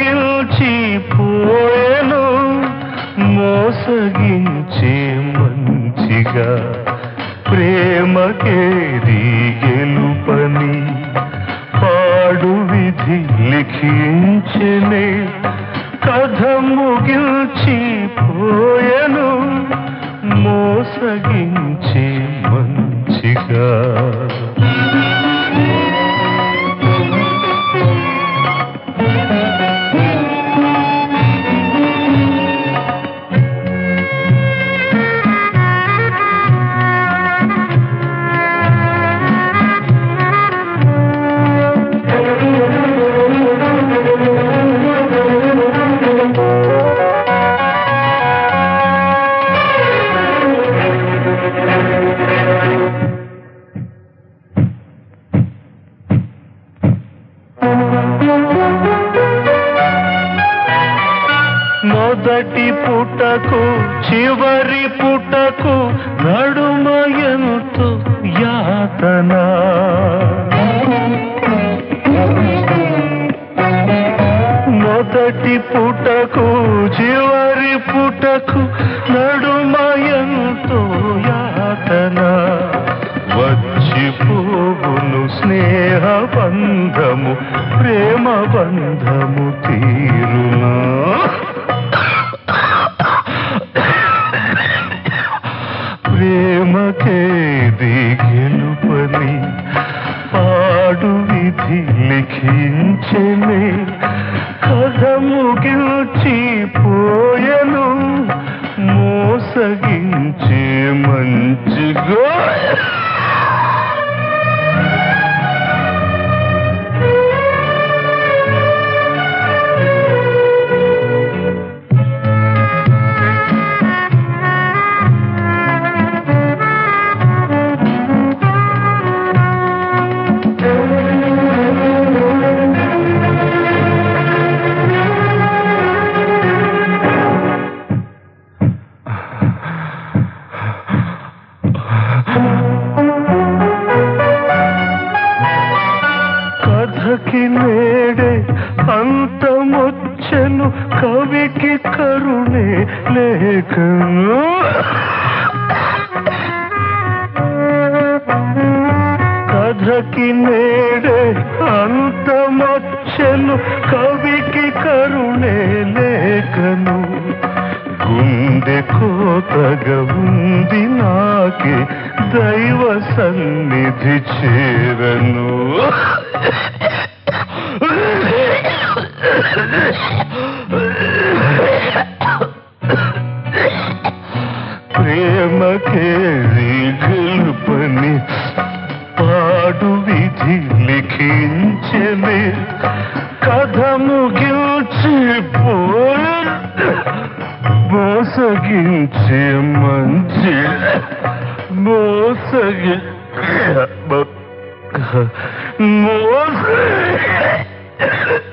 ముగిల్చి పోయెను మోసగించే మంచిగా ప్రేమకేది గెలుపని పాడు విధి లిఖించనే కథ ముగిల్చి పోయెను మోసగించే మంచిగా మొదటి పుటకు చివరి పుటకు నడుమ ఎంతో యాతన మొదటి పుటకు చివరి పుటకు నడుమ ఎంతో యాతన వచ్చిపోవును స్నేహ బంధము ప్రేమ బంధము తీరునా ప్రేమకేది గెలుపని పాడు విధి లిఖించనే కథ ముగిల్చి పోయను మోసగించే మంచిగా కథకి నేడే అంతమొచ్చెను కవికి కరుణే లేఖను కథకి నేడే అంతమొచ్చెను కవికి కరుణే లేఖను గుండె కోతగా ఉంది నాకే దైవ సన్నిధి చేరను ప్రేమకే గెలుపని పాడు విధి లిఖించనే కథ ముగిల్చి మోసగించే మంచి మోసగి మోస